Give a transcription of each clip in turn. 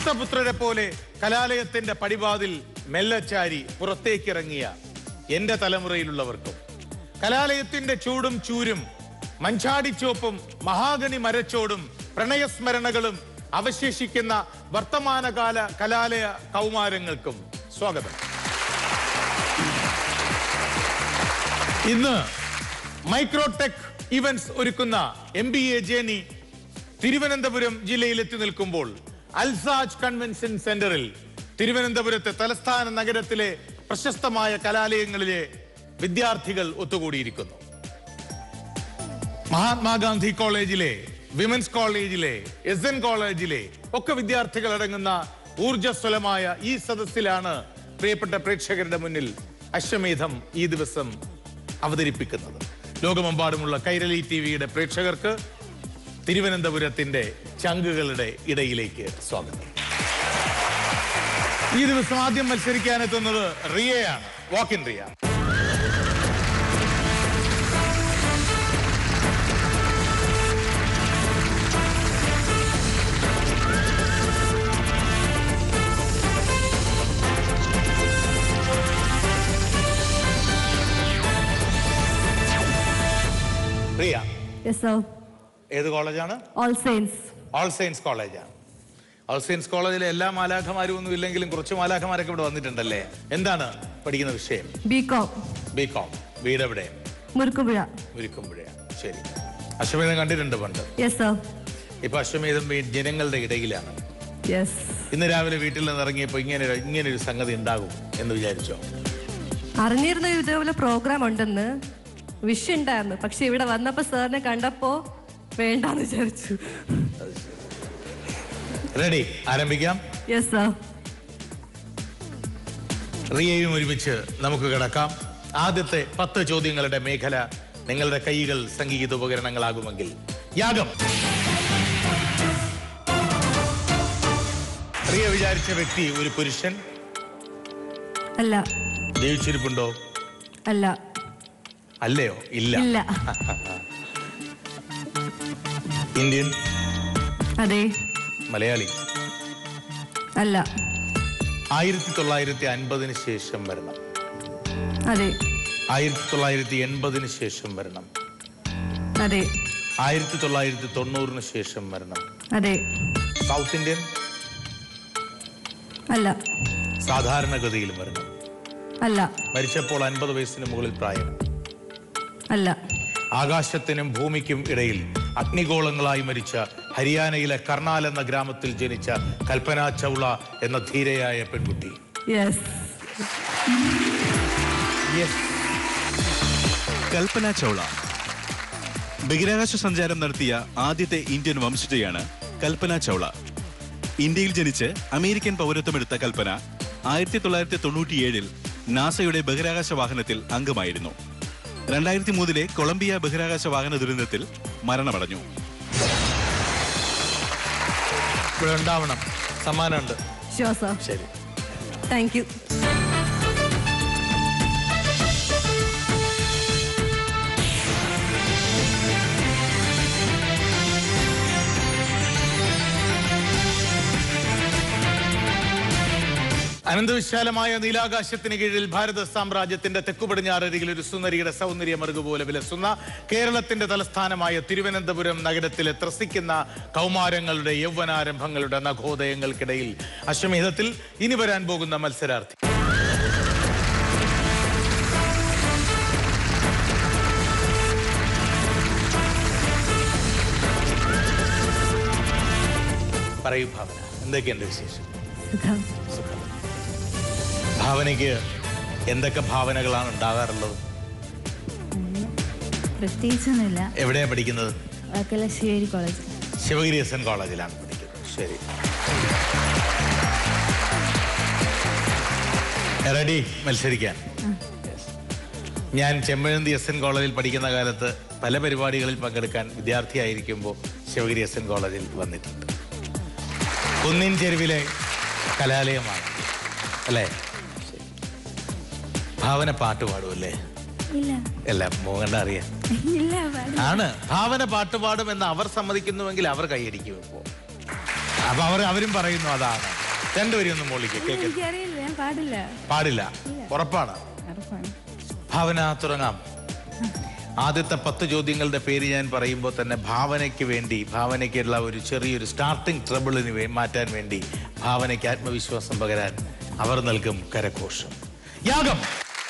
ദത്തപുത്രരെ പോലെ കലാലയത്തിന്റെ പടിവാതിൽ മെല്ലച്ചാരി പുറത്തേക്കിറങ്ങിയ എന്റെ തലമുറയിലുള്ളവർക്കും കലാലയത്തിന്റെ ചൂടും ചൂരും മഞ്ചാടിച്ചോപ്പും മഹാഗണി മരച്ചോടും പ്രണയസ്മരണകളും അവശേഷിക്കുന്ന വർത്തമാനകാല കലാലയ കൗമാരങ്ങൾക്കും സ്വാഗതം ഇന്ന് മൈക്രോടെക് ഇവന്റ്സ് ഒരുക്കുന്ന M B A journey Thiruvananthapuram ജില്ലയിൽ എത്തി നിൽക്കുമ്പോൾ അൽസാജ് കൺവെൻഷൻ സെന്ററിൽ തിരുവനന്തപുരത്തെ തലസ്ഥാന നഗരത്തിലെ പ്രശസ്തമായ കലാലയങ്ങളിലെ വിദ്യാർത്ഥികൾ ഒത്തുകൂടിയിരിക്കുന്നു മഹാത്മാഗാന്ധി കോളേജിലെ വിമൻസ് കോളേജിലെ എസ് എൻ കോളേജിലെ ഒക്കെ വിദ്യാർത്ഥികൾ അടങ്ങുന്ന ഊർജസ്വലമായ ഈ സദസ്സിലാണ് പ്രിയപ്പെട്ട പ്രേക്ഷകരുടെ മുന്നിൽ അശ്വമേധം ഈ ദിവസം അവതരിപ്പിക്കുന്നത് ലോകമെമ്പാടുമുള്ള കൈരളി ടി വിയുടെ പ്രേക്ഷകർക്ക് തിരുവനന്തപുരത്തിന്റെ ചങ്കുകളുടെ ഇടയിലേക്ക് സ്വാഗതം ഈ ദിവസം ആദ്യം മത്സരിക്കാനെത്തുന്നത് റിയയാണ് walk in Riya Riya yes sir ഏത് കോളേജാണ് ഓൾ സെയിൻസ് ഓൾ സയൻസ് കോളേജാണ് ഓൾ സയൻസ് കോളേജിലെ എല്ലാ മാലാഖമാരും ഒന്നും ഇല്ലെങ്കിലും കുറച്ച് മാലാഖമാരൊക്കെ ഇവിടെ വന്നിട്ടുണ്ടല്ലേ എന്താണ് പഠിക്കുന്ന വിഷയം ബി കോം ബി കോം വീട് എവിടെ മുറുക്കുപുഴ മുരിക്കുമ്പുഴയാണ് ശരി അശ്വമേധം കണ്ടിട്ടുണ്ട് പണ്ട് യെസ് സർ ഇപ്പൊ അശ്വമേധം വീ- ജനങ്ങളുടെ ഇടയിലാണ് യെസ് ഇന്ന് രാവിലെ വീട്ടിൽ നിന്ന് ഇറങ്ങിയപ്പോ ഇങ്ങനെ ഒരു- ഇങ്ങനെ ഒരു സംഗതി ഉണ്ടാകും എന്ന് വിചാരിച്ചോ അറിഞ്ഞിരുന്ന ഇതേപോലെ പ്രോഗ്രാം ഉണ്ടെന്ന് വിഷ് ഉണ്ടായിരുന്നു പക്ഷെ ഇവിടെ വന്നപ്പോ സാറിനെ കണ്ടപ്പോ വേണ്ടാന്ന് വിചാരിച്ചു റെഡി ആരംഭിക്കാം യെസ് സർ റിയയും ഒരുമിച്ച് നമുക്ക് കിടക്കാം ആദ്യത്തെ പത്ത് ചോദ്യങ്ങളുടെ മേഖല നിങ്ങളുടെ കൈകൾ സംഗീത ഉപകരണങ്ങളാകുമെങ്കിൽ യാഗം റിയ വിചാരിച്ച വ്യക്തി ഒരു പുരുഷൻ അല്ല ജീവിച്ചിരിപ്പുണ്ടോ അല്ല അല്ലയോ ഇല്ല ഇല്ല ഇന്ത്യൻ അതെ മലയാളി അല്ല ആയിരത്തി തൊള്ളായിരത്തി അൻപതിന് ശേഷം വരണം അതെ ആയിരത്തി തൊള്ളായിരത്തി എൺപതിന് ശേഷം വരണം അതെ ആയിരത്തി തൊള്ളായിരത്തി തൊണ്ണൂറിന് ശേഷം വരണം അതെ സൗത്ത് ഇന്ത്യൻ അല്ല സാധാരണഗതിയിൽ വരണം അല്ല മരിച്ചപ്പോൾ അൻപത് വയസ്സിന് മുകളിൽ പ്രായം അല്ല ആകാശത്തിനും ഭൂമിക്കും ഇടയിൽ അഗ്നിഗോളങ്ങളായി മരിച്ച ഹരിയാനയിലെ കർണാൽ എന്ന ഗ്രാമത്തിൽ ജനിച്ച കൽപ്പന ചൗള എന്ന ധീരയായ പെൺകുട്ടി യെസ് കൽപ്പന ചൗള ബഹിരാകാശ സഞ്ചാരം നടത്തിയ ആദ്യത്തെ ഇന്ത്യൻ വംശജയാണ് കൽപ്പന ചൗള ഇന്ത്യയിൽ ജനിച്ച് അമേരിക്കൻ പൗരത്വമെടുത്ത കൽപ്പന ആയിരത്തി തൊള്ളായിരത്തി തൊണ്ണൂറ്റിയേഴിൽ നാസയുടെ ബഹിരാകാശ വാഹനത്തിൽ അംഗമായിരുന്നു രണ്ടായിരത്തി മൂന്നിലെ കൊളംബിയ ബഹിരാകാശ വാഹന ദുരന്തത്തിൽ മരണമടഞ്ഞു ഇവിടെ ഉണ്ടാവണം സമ്മാനമുണ്ട് ഷുവർ സർ ശരി താങ്ക് യു അനന്തവിശാലമായ നീലാകാശത്തിന് കീഴിൽ ഭാരത സാമ്രാജ്യത്തിന്റെ തെക്കു പടിഞ്ഞാറരികിൽ ഒരു സുന്ദരിയുടെ സൗന്ദര്യമറുകു പോലെ വിലസുന്ന കേരളത്തിന്റെ തലസ്ഥാനമായ തിരുവനന്തപുരം നഗരത്തിലെ ത്രസിക്കുന്ന കൗമാരങ്ങളുടെ യൗവനാരംഭങ്ങളുടെ നഖോദയങ്ങൾക്കിടയിൽ അശ്വമേധത്തിൽ ഇനി വരാൻ പോകുന്ന മത്സരാർത്ഥി പറയൂ ഭാവന എന്തൊക്കെയുണ്ട് വിശേഷം സുഖം സുഖം ഭാവനയ്ക്ക് എന്തൊക്കെ ഭാവനകളാണ് ഉണ്ടാകാറുള്ളത് പ്രത്യേകിച്ചൊന്നുമില്ല എവിടെയാണ് പഠിക്കുന്നത് Kalasseri college Sivagiri S N കോളേജിലാണ് പഠിക്കുന്നത് ശരി റെഡി മത്സരിക്കാൻ Yes. ഞാൻ ചെമ്പഴന്തി എസ് എൻ കോളേജിൽ പഠിക്കുന്ന കാലത്ത് പല പരിപാടികളിൽ പങ്കെടുക്കാൻ വിദ്യാർത്ഥിയായിരിക്കുമ്പോൾ ശിവഗിരി എസ് എൻ കോളേജിൽ വന്നിട്ടുണ്ട് കുന്നിൻ ചെരുവിലെ കലാലയമാണ് അല്ലേ ശരി. ഭാവന പാട്ട് പാടുമല്ലേ ഇല്ല എല്ലാം മോകണ്ട അറിയാം ഇല്ല പാടില്ല. ആണ് ഭാവന പാട്ട് പാടും എന്ന് അവർ സമ്മതിക്കുന്നുവെങ്കിൽ അവർ കൈയടിക്കും ഇപ്പോ അപ്പൊ അവർ അവരും പറയുന്നു അതാണ് രണ്ടുപേരും ഒന്ന് മോളിക്ക് കേക്ക് എനിക്കറിയില്ല ഞാൻ പാടില്ല പാടില്ല ഉറപ്പാണ് ഉറപ്പാണ് ഭാവന തുടങ്ങാം ആദ്യത്തെ പത്ത് ചോദ്യങ്ങളുടെ പേര് ഞാൻ പറയുമ്പോൾ തന്നെ ഭാവനയ്ക്ക് വേണ്ടി ഭാവനയ്ക്കുള്ള ഒരു ചെറിയൊരു സ്റ്റാർട്ടിംഗ് ട്രബിളിന് വേ- മാറ്റാൻ വേണ്ടി ഭാവനയ്ക്ക് ആത്മവിശ്വാസം പകരാൻ അവർ നൽകും കരഘോഷം യാഗം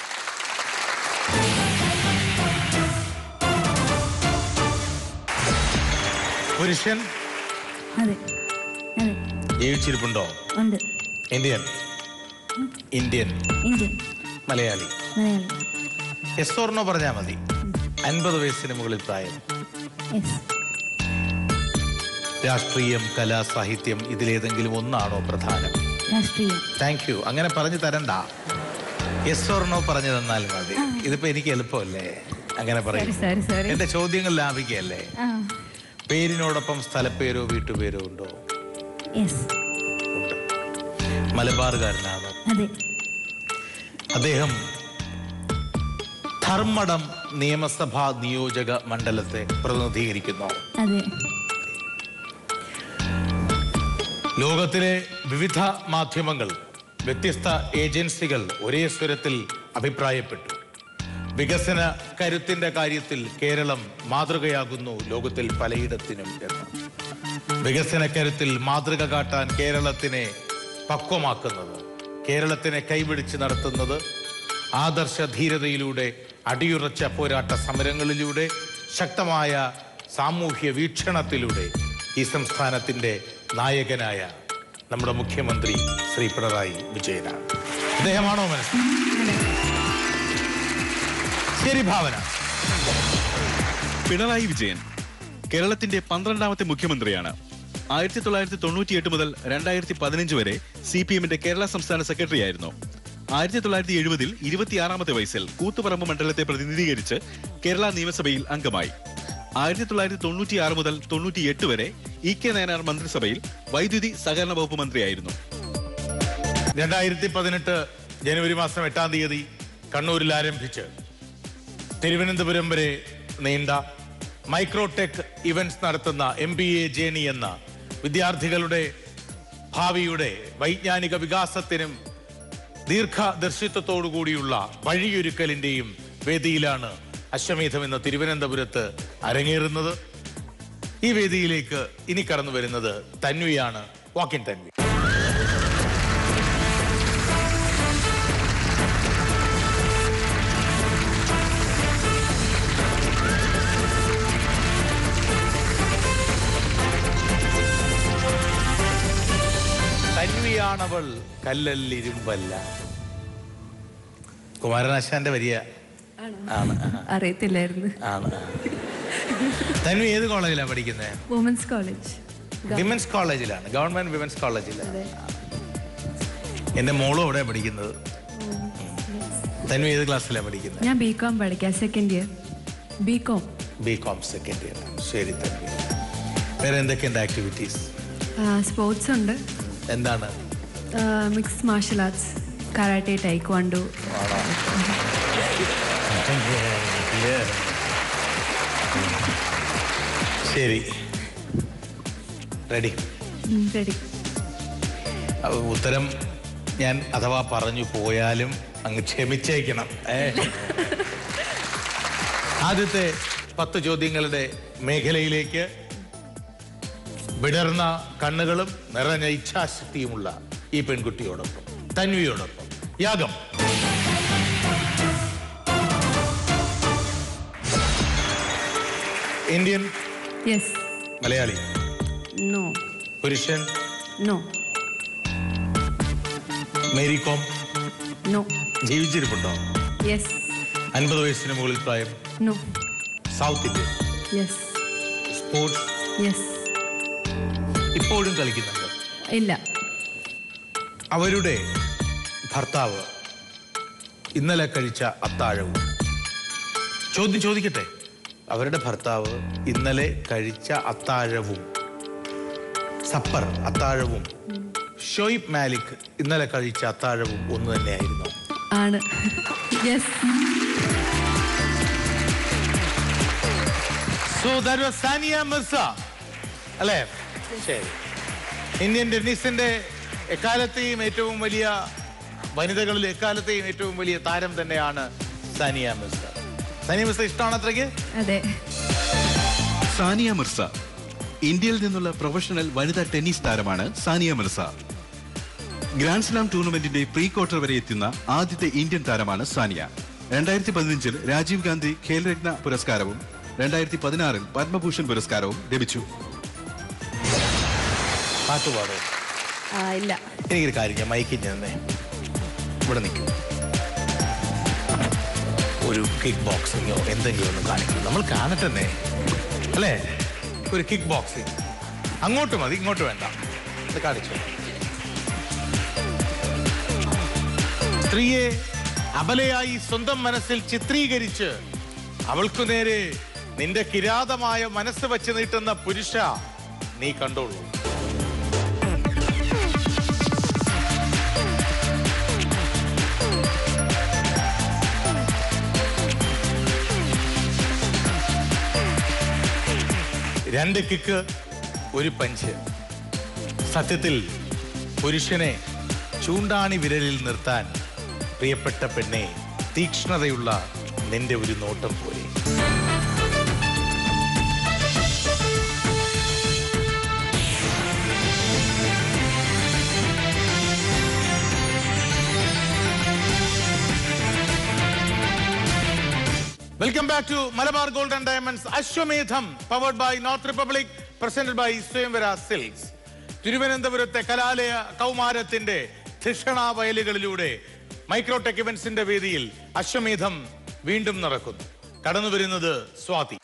പുരുഷൻ അതെ അതെ ജീവിച്ചിരിപ്പുണ്ടോ ഉണ്ട് Indian Indian Indian Malayali Malayali yes or no പറഞ്ഞാൽ മതി അൻപത് വയസ്സിന് മുകളിൽ പ്രായം യെസ് രാഷ്ട്രീയം കലാ സാഹിത്യം ഇതിലേതെങ്കിലും ഒന്നാണോ പ്രധാനം രാഷ്ട്രീയം താങ്ക് യു അങ്ങനെ പറഞ്ഞു തരണ്ട എസ് ഓർണോ പറഞ്ഞു തന്നാൽ മതി ഇതിപ്പോ എനിക്ക് എളുപ്പമല്ലേ അങ്ങനെ പറയും സോറി സോറി എന്റെ ചോദ്യങ്ങൾ ലാഭിക്കല്ലേ ആ പേരിനോടൊപ്പം സ്ഥലപ്പേരോ വീട്ടുപേരോ ഉണ്ടോ യെസ് ഉണ്ട് മലബാറുകാരനാണ് അതെ അദ്ദേഹം ധർമ്മടം നിയമസഭാ നിയോജക മണ്ഡലത്തെ പ്രതിനിധീകരിക്കുന്നു അതെ ലോകത്തിലെ വിവിധ മാധ്യമങ്ങൾ വ്യത്യസ്ത ഏജൻസികൾ ഒരേ സ്വരത്തിൽ അഭിപ്രായപ്പെട്ടു വികസന കരുത്തിന്റെ കാര്യത്തിൽ കേരളം മാതൃകയാകുന്നു ലോകത്തിൽ പലയിടത്തിനും എന്ന് വികസന കരുത്തിൽ മാതൃക കാട്ടാൻ കേരളത്തിനെ പക്വമാക്കുന്നത് കേരളത്തിനെ കൈപിടിച്ച് നടത്തുന്നത് ആദർശ ധീരതയിലൂടെ അടിയുറച്ച പോരാട്ട സമരങ്ങളിലൂടെ ശക്തമായ സാമൂഹ്യ വീക്ഷണത്തിലൂടെ ഈ സംസ്ഥാനത്തിന്റെ നായകനായ നമ്മുടെ മുഖ്യമന്ത്രി ശ്രീ പിണറായി വിജയനാണ് അദ്ദേഹമാണോ മനസ്സിൽ ശരി ഭാവന പിണറായി വിജയൻ കേരളത്തിന്റെ പന്ത്രണ്ടാമത്തെ മുഖ്യമന്ത്രിയാണ് ആയിരത്തി തൊള്ളായിരത്തി തൊണ്ണൂറ്റിയെട്ട് മുതൽ രണ്ടായിരത്തി പതിനഞ്ച് വരെ സി പി എമ്മിന്റെ കേരള സംസ്ഥാന സെക്രട്ടറി ആയിരുന്നു ആയിരത്തി തൊള്ളായിരത്തി എഴുപതിൽ ഇരുപത്തിയാറാമത്തെ വയസ്സിൽ കൂത്തുപറമ്പ് മണ്ഡലത്തെ പ്രതിനിധീകരിച്ച് കേരള നിയമസഭയിൽ അംഗമായി ആയിരത്തി തൊള്ളായിരത്തി തൊണ്ണൂറ്റിയാറ് മുതൽ തൊണ്ണൂറ്റിയെട്ട് വരെ ഇ കെ നയനാർ മന്ത്രിസഭയിൽ വൈദ്യുതി സഹകരണ വകുപ്പ് മന്ത്രിയായിരുന്നു രണ്ടായിരത്തി പതിനെട്ട് ജനുവരി മാസം എട്ടാം തീയതി കണ്ണൂരിൽ ആരംഭിച്ച് തിരുവനന്തപുരം വരെ നീണ്ട മൈക്രോടെക് ഇവന്റ്സ് നടത്തുന്ന എം ബി എ ജേണി എന്ന വിദ്യാർത്ഥികളുടെ ഭാവിയുടെ വൈജ്ഞാനിക വികാസത്തിനും ദീർഘദർശിത്വത്തോടു കൂടിയുള്ള വഴിയൊരുക്കലിന്റെയും വേദിയിലാണ് അശ്വമേധം എന്ന തിരുവനന്തപുരത്ത് അരങ്ങേറുന്നത് ഈ വേദിയിലേക്ക് ഇനി കടന്നു വരുന്നത് തന്വിയാണ് വാക്കിൻ തന്വി തന്വിയാണവൾ കല്ലല്ലിരുമ്പല്ല കുമാരനാശാന്റെ വരിയ ആണ് ആ, അറിയത്തില്ലായിരുന്നു ആണ് തന്വി ഏത് കോളേജിലാണ് പഠിക്കുന്നത് വുമൻസ് കോളേജ് വിമൻസ് കോളേജിലാണ് ഗവൺമെന്റ് വിമൻസ് കോളേജിലാണ് എന്റെ മോളും അവിടെ പഠിക്കുന്നത് തന്വി ഏത് ക്ലാസ്സിലാണ് പഠിക്കുന്നത് ഞാൻ ബി കോം പഠിക്കാം second year B com B com second year ശരി തന്വി വേറെ എന്തൊക്കെയുണ്ട് ആക്ടിവിറ്റീസ് സ്പോർട്സ് ഉണ്ട് എന്താണ് mix martial arts karate taekwondo ആണോ ശരി റെഡി റെഡി അപ്പൊ ഉത്തരം ഞാൻ അഥവാ പറഞ്ഞു പോയാലും അങ്ങ് ക്ഷമിച്ചേക്കണം ഏ ആദ്യത്തെ പത്ത് ചോദ്യങ്ങളുടെ മേഖലയിലേക്ക് വിടർന്ന കണ്ണുകളും നിറഞ്ഞ ഇച്ഛാശക്തിയുമുള്ള ഈ പെൺകുട്ടിയോടൊപ്പം തന്വിയോടൊപ്പം യാഗം ഇന്ത്യൻ യെസ് മലയാളി നോ പുരുഷൻ നോ മേരി കോം നോ ജീവിച്ചിരിപ്പുണ്ടോ യെസ് അൻപത് വയസ്സിന് മുകളിൽ പ്രായം no south Indian yes sports yes ഇപ്പോഴും കളിക്കുന്നുണ്ട് ഇല്ല അവരുടെ ഭർത്താവ് ഇന്നലെ കഴിച്ച അത്താഴവും ചോദ്യം ചോദിക്കട്ടെ അവരുടെ ഭർത്താവ് ഇന്നലെ കഴിച്ച അത്താഴവും സപ്പർ അത്താഴവും ഷോയിബ് മാലിക് ഇന്നലെ കഴിച്ച അത്താഴവും ഒന്ന് തന്നെയായിരുന്നു ആണ് yes so that was Sania Mirza അല്ലേ ശരി ഇന്ത്യൻ ടെന്നീസിന്റെ എക്കാലത്തെയും ഏറ്റവും വലിയ വനിതകളിൽ എക്കാലത്തെയും ഏറ്റവും വലിയ താരം തന്നെയാണ് സാനിയ മിർസ സാനിയ മിർസ ഇഷ്ടമാണ് അത്രയ്ക്ക് അതെ സാനിയ മിർസ ഇന്ത്യയിൽ നിന്നുള്ള പ്രൊഫഷണൽ വനിതാ ടെന്നീസ് താരമാണ് സാനിയ മിർസ ഗ്രാൻഡ് സ്ലാം ടൂർണമെന്റിന്റെ പ്രീ ക്വാർട്ടർ വരെ എത്തുന്ന ആദ്യത്തെ ഇന്ത്യൻ താരമാണ് സാനിയ രണ്ടായിരത്തി പതിനഞ്ചിൽ രാജീവ് ഗാന്ധി ഖേൽരത്ന പുരസ്കാരവും രണ്ടായിരത്തി പതിനാറിൽ പത്മഭൂഷൺ പുരസ്കാരവും ലഭിച്ചു പാട്ട് പാടും ആ, ഇല്ല എനിക്കൊരു കാര്യം ഞാൻ മൈക്കിൽ ചെന്നേ ഇവിടെ നിൽക്കും ഒരു കിക്ക് ബോക്സിങ്ങോ എന്തെങ്കിലും ഒന്ന് കാണിക്കും നമ്മൾ കാണട്ടെന്നേ അല്ലേ ഒരു കിക്ക് ബോക്സിങ് അങ്ങോട്ട് മതി ഇങ്ങോട്ട് വേണ്ട ഇത് കാണിച്ചു സ്ത്രീയെ അബലയായി സ്വന്തം മനസ്സിൽ ചിത്രീകരിച്ച് അവൾക്കു നേരെ നിന്റെ കിരാതമായ മനസ്സ് വച്ച് നീട്ടുന്ന പുരുഷ നീ കണ്ടോളൂ രണ്ട് കിക്ക് ഒരു പഞ്ച് സത്യത്തിൽ പുരുഷനെ ചൂണ്ടാണി വിരലിൽ നിർത്താൻ പ്രിയപ്പെട്ട പെണ്ണെ തീക്ഷ്ണതയുള്ള നിന്റെ ഒരു നോട്ടം പോലെ welcome back to Malabar gold and diamonds Ashwamedham powered by north republic presented by Swayamvara silks തിരുവനന്തപുരത്തെ കലാലയ കൗമാരത്തിന്റെ ധിഷണ വയലുകളിലൂടെ മൈക്രോടെക് ഇവന്റ്സിന്റെ വേദിയിൽ അശ്വമേധം വീണ്ടും നടക്കുന്നു കടന്നു വരുന്നത് സ്വാതി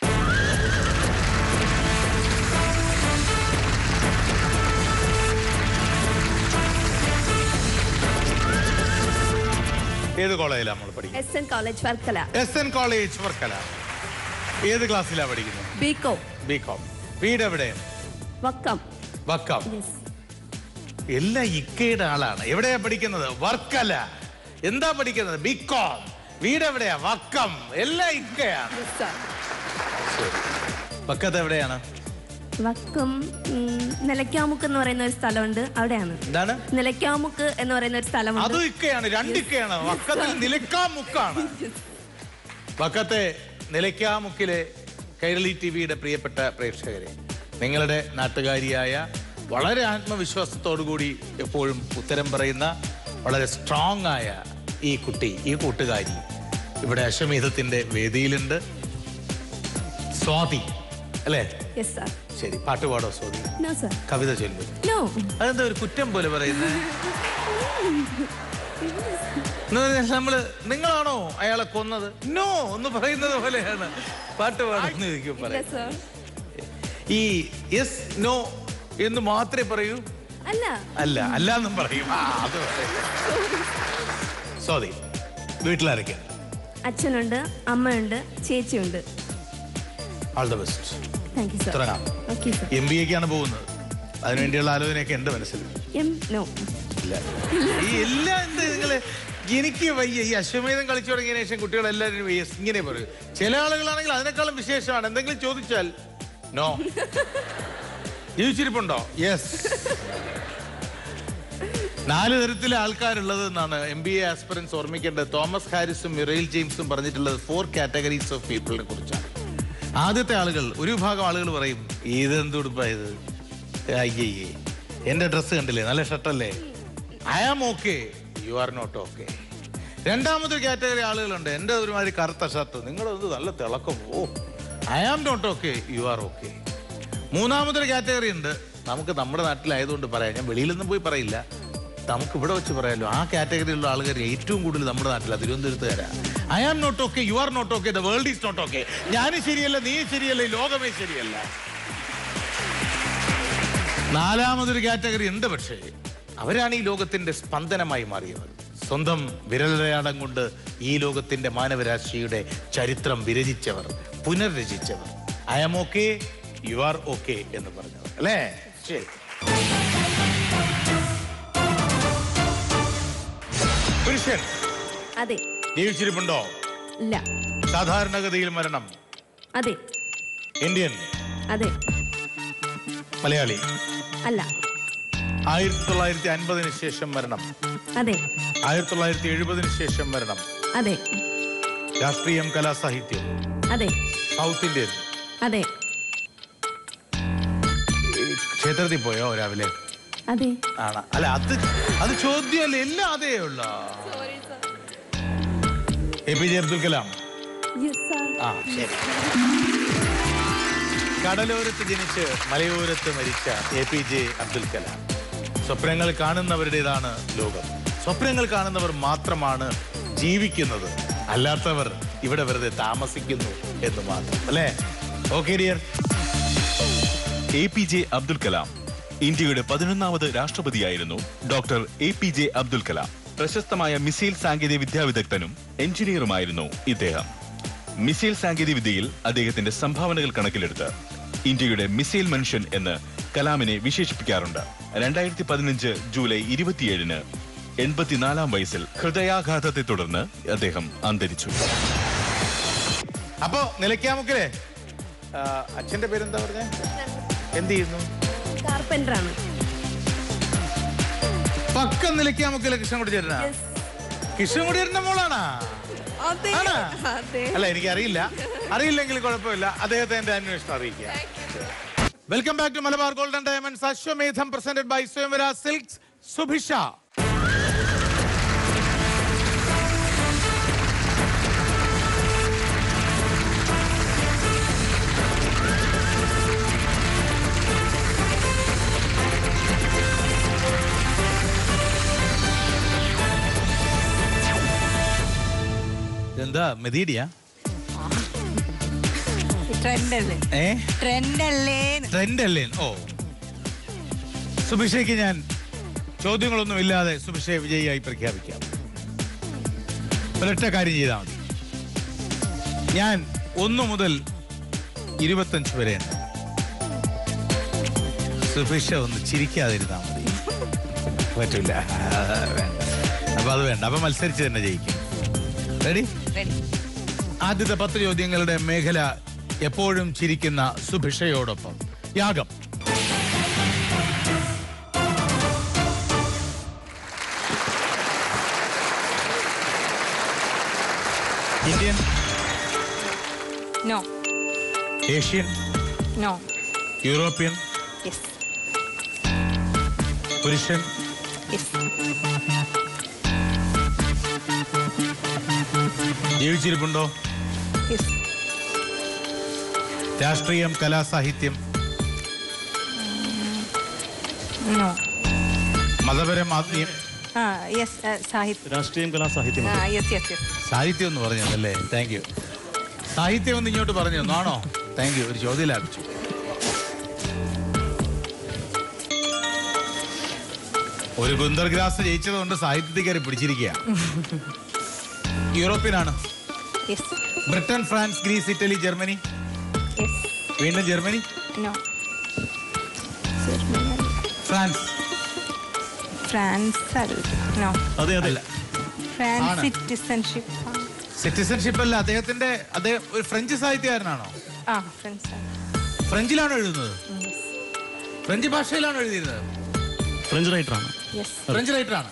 ഏത് കോളേജിലാണ് നമ്മൾ പഠിക്കുന്നത് S N college Varkala S N college Varkala ഏത് ക്ലാസ്സിലാണ് പഠിക്കുന്നത് ബികോം ബി കോം വീട് എവിടെ വക്കം വക്കം യെസ് എല്ലാം ഇക്കയുടെ ആളാണ് എവിടെയാ പഠിക്കുന്നത് വർക്കല എന്താ പഠിക്കുന്നത് ബി കോം വീട് എവിടെയാ വക്കം എല്ലാം ഇക്കയാണ് ശരി. വക്കത്ത് എവിടെയാണ് വക്കം ഉം, നിലയ്ക്കാമുക്ക് എന്ന് പറയുന്ന ഒരു സ്ഥലമുണ്ട് അവിടെയാണ് എന്താണ് നിലയ്ക്കാമുക്ക് എന്ന് പറയുന്ന ഒരു സ്ഥലമുണ്ട് അതും ഇക്കയാണ് രണ്ട് ഇക്കയാണ് വക്കത്തിൽ നിലയ്ക്കാ മുക്കാണ് വക്കത്തെ നിലയ്ക്കാ മുക്കിലെ കൈരളി ടി വിയുടെ പ്രിയപ്പെട്ട പ്രേക്ഷകരെ നിങ്ങളുടെ നാട്ടുകാരിയായ വളരെ ആത്മവിശ്വാസത്തോടു കൂടി എപ്പോഴും ഉത്തരം പറയുന്ന വളരെ സ്ട്രോങ് ആയ ഈ കുട്ടി ഈ കൂട്ടുകാരി ഇവിടെ അശ്വമേധത്തിന്റെ വേദിയിലുണ്ട് സ്വാതി അല്ലേ യെസ് സാർ ശരി പാട്ട് പാടോ സ്വാതി നോ സർ കവിത ചൊല്ലു നോ അതെന്താ ഒരു കുറ്റം പോലെ പറയുന്നത് എന്ന് പറഞ്ഞാൽ നമ്മള് നിങ്ങളാണോ അയാളെ കൊന്നത് നോ എന്ന് പറയുന്നത് പോലെയാണ് പാട്ട് പാടുന്ന ചോദിക്കും പറയാം സർ ഈ യെസ് നോ എന്ന് മാത്രമേ പറയൂ അല്ല അല്ല അല്ല എന്നും പറയും ആ, അത് സോറി വീട്ടിലാരൊക്കെ അച്ഛനുണ്ട് അമ്മയുണ്ട് ചേച്ചിയുണ്ട് all the best thank you sir തുടങ്ങാം ഓക്കെ സർ എം ബി എക്കാണ് പോകുന്നത് അതിനുവേണ്ടിയുള്ള ആലോചനയൊക്കെ എന്റെ മനസ്സിൽ എം നോ ഇല്ല ഈ എല്ലാം എന്ത് നിങ്ങള് എനിക്ക് വയ്യ ഈ അശ്വമേധം കളിച്ചു തുടങ്ങിയ ശേഷം കുട്ടികളെല്ലാവരും yes ഇങ്ങനെ പറയും ചില ആളുകളാണെങ്കിൽ അതിനേക്കാളും വിശേഷമാണ് എന്തെങ്കിലും ചോദിച്ചാൽ നോ ജീവിച്ചിരിപ്പുണ്ടോ യെസ് നാല് തരത്തിലെ ആൾക്കാരുള്ളത് എന്നാണ് എം ബി എ ആസ്പിറൻസ് ഓർമ്മിക്കേണ്ടത് തോമസ് ഹാരിസും മിറൈൽ ജെയിംസും പറഞ്ഞിട്ടുള്ളത് ഫോർ കാറ്റഗറീസ് ഓഫ് പീപ്പിളിനെ കുറിച്ചാണ് ആദ്യത്തെ ആളുകൾ ഒരു വിഭാഗം ആളുകൾ പറയും ഇതെന്ത് ഉടുപ്പാ ഇത് അയ്യയ്യേ എന്റെ ഡ്രസ്സ് കണ്ടില്ലേ നല്ല ഷർട്ടല്ലേ I am okay you are not okay രണ്ടാമത്തെ കാറ്റഗറി ആളുകളുണ്ട് എൻ്റെ ഒരുമാതിരി കറുത്ത ഷർട്ട് നിങ്ങളത് നല്ല തിളക്കം ഓ I am not okay you are okay മൂന്നാമതൊരു കാറ്റഗറി ഉണ്ട് നമുക്ക് നമ്മുടെ നാട്ടിലായതുകൊണ്ട് പറയാം ഞാൻ വെളിയിലൊന്നും പോയി പറയില്ല നമുക്ക് ഇവിടെ വെച്ച് പറയാമല്ലോ ആ കാറ്റഗറിയിലുള്ള ആളുകൾ ഏറ്റവും കൂടുതൽ നമ്മുടെ നാട്ടിലാണ് തിരുവനന്തപുരത്തുകാരാ I am not okay you are not okay the world is not okay ഞാനും ശരിയല്ല നീ ശരിയല്ല ഈ ലോകമേ ശരിയല്ല നാലാമതൊരു കാറ്റഗറി ഉണ്ട് പക്ഷേ അവരാണ് ഈ ലോകത്തിന്റെ സ്പന്ദനമായി മാറിയവർ സ്വന്തം വിരലടയാളം കൊണ്ട് ഈ ലോകത്തിന്റെ മാനവരാശിയുടെ ചരിത്രം വിരചിച്ചവർ പുനർരചിച്ചവർ I am okay you are okay എന്ന് പറഞ്ഞവർ അല്ലേ ശരി പുരുഷൻ അതെ ജീവിച്ചിരിപ്പുണ്ടോ ഇല്ല സാധാരണഗതിയിൽ മരണം അതെ ഇന്ത്യൻ അതെ മലയാളി അല്ല ആയിരത്തി തൊള്ളായിരത്തി അൻപതിന് ശേഷം മരണം അതെ ആയിരത്തി തൊള്ളായിരത്തി എഴുപതിന് ശേഷം മരണം അതെ രാഷ്ട്രീയം കലാസാഹിത്യം അതെ സൗത്ത് ഇന്ത്യൻ അതെ ഈ ക്ഷേത്രത്തിൽ പോയോ രാവിലെ അതെ ആണ് അല്ല അത് അത് ചോദ്യമല്ല എല്ലാം അതേ ഉള്ള A P J Abdul Kalam yes sir ആ ശരി കടലോരത്ത് ജനിച്ച് മലയോരത്ത് മരിച്ച A P J Abdul Kalam സ്വപ്നങ്ങൾ കാണുന്നവരുടേതാണ് ലോകം സ്വപ്നങ്ങൾ കാണുന്നവർ മാത്രമാണ് ജീവിക്കുന്നത് അല്ലാത്തവർ ഇവിടെ വെറുതെ താമസിക്കുന്നു എന്ന് മാത്രം അല്ലേ okay dear A P J Abdul Kalam ഇന്ത്യയുടെ പതിനൊന്നാമത് രാഷ്ട്രപതിയായിരുന്നു doctor A P J Abdul Kalam പ്രശസ്തമായ മിസൈൽ സാങ്കേതിക വിദ്യാ വിദഗ്ധനും എഞ്ചിനീയറുമായിരുന്നു ഇദ്ദേഹം മിസൈൽ സാങ്കേതിക വിദ്യയിൽ അദ്ദേഹത്തിന്റെ സംഭാവനകൾ കണക്കിലെടുത്ത് ഇന്ത്യയുടെ മിസൈൽ മനുഷ്യൻ എന്ന് കലാമിനെ വിശേഷിപ്പിക്കാറുണ്ട് രണ്ടായിരത്തി പതിനഞ്ച് ജൂലൈ ഇരുപത്തിയേഴിന് എൺപത്തിനാലാം വയസ്സിൽ ഹൃദയാഘാതത്തെ തുടർന്ന് അദ്ദേഹം അന്തരിച്ചു അപ്പോ നിലയ്ക്കാമുക്കിലെ ആ, അച്ഛന്റെ പേരെന്താ പറഞ്ഞേ എന്ത് ചെയ്യുന്നു കാർപ്പൻ്റർ ആണ് പക്കം നിലയ്ക്കാമുക്കിലെ കൃഷ്ണൻകുടി ചേട്ടനാ കൃഷ്ണൻകുടി ചേട്ടന്റെ മോളാണാ ആണാ? അല്ല എനിക്ക് അറിയില്ല അറിയില്ലെങ്കിൽ കുഴപ്പമില്ല അദ്ദേഹത്തെ എന്റെ അന്വേഷണം അറിയിക്കുക welcome back to Malabar golden diamonds Ashwamedham presented by Swayamvara silks Subhisha എന്താ മെതീഡിയ ട്രെൻഡ് അല്ലേ ഏ ട്രെൻഡ് അല്ലേ ട്രെൻഡ് അല്ലേ ഓ സുഭിഷയ്ക്ക് ഞാൻ ചോദ്യങ്ങളൊന്നും ഇല്ലാതെ സുഭിഷയെ വിജയിയായി പ്രഖ്യാപിക്കാം ഒരൊറ്റ കാര്യം ചെയ്താൽ മതി ഞാൻ ഒന്ന് മുതൽ ഇരുപത്തഞ്ച് വരെ ഉണ്ട് സുഭിഷ ഒന്ന് ചിരിക്കാതിരുന്നാൽ മതി പറ്റൂല വേണ്ട അപ്പൊ അത് വേണ്ട അപ്പൊ മത്സരിച്ച് തന്നെ ജയിക്കും റെഡി Ready. ആദ്യത്തെ പത്ത് ചോദ്യങ്ങളുടെ മേഖല എപ്പോഴും ചിരിക്കുന്ന സുഭിഷയോടൊപ്പം യാഗം Indian no Asian no European yes പുരുഷൻ യെസ് ജീവിച്ചിരിപ്പുണ്ടോ യെസ് രാഷ്ട്രീയം കലാസാഹിത്യം നോ മതപരം ആത്മീയം ആ യെസ് സാഹിത്യം രാഷ്ട്രീയം കലാ സാഹിത്യം ആ യെസ് യെസ് യെസ് സാഹിത്യം എന്ന് പറഞ്ഞതല്ലേ താങ്ക് യു സാഹിത്യം ഒന്ന് ഇങ്ങോട്ട് പറഞ്ഞു ആണോ താങ്ക് യു ഒരു ചോദ്യം ലാഭിച്ചു ഒരു ഗുന്തർ ഗ്രാസ് ജയിച്ചത് കൊണ്ട് സാഹിത്യത്തിൽ കയറി പിടിച്ചിരിക്കുക യൂറോപ്യനാണ് yes Britain France Greece Italy Germany yes വീണ്ടും ജർമ്മനി നോ ഫ്രാൻസ് ഫ്രാൻസ് അല്ല നോ അതെ അതെ ഫ്രാൻസ് ആണ്. സിറ്റിസൺഷിപ്പ് സിറ്റിസൺഷിപ്പ് അല്ല അദ്ദേഹത്തിന്റെ അദ്ദേഹം ഒരു ഫ്രഞ്ച് സാഹിത്യകാരനാണോ ആ ഫ്രണ്ട്സ് ഫ്രഞ്ചിലാണോ എഴുതുന്നത് ഫ്രഞ്ച് ഭാഷയിലാണോ എഴുതിയിരുന്നത് ഫ്രഞ്ച് റൈറ്ററാണ് യെസ് ഫ്രഞ്ച് റൈറ്ററാണ്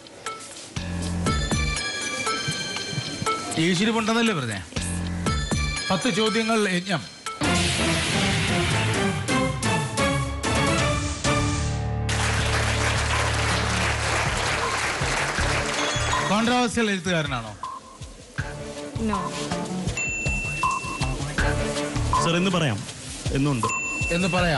ജീവിച്ചിരിപ്പുണ്ടെന്നല്ലേ പറഞ്ഞേ പത്ത് ചോദ്യങ്ങൾ യജ്ഞം കോൺട്രവേഴ്സ്യൽ എഴുത്തുകാരനാണോ നോ സർ എന്ന് പറയാം എന്നുണ്ട് എന്ന് പറയാം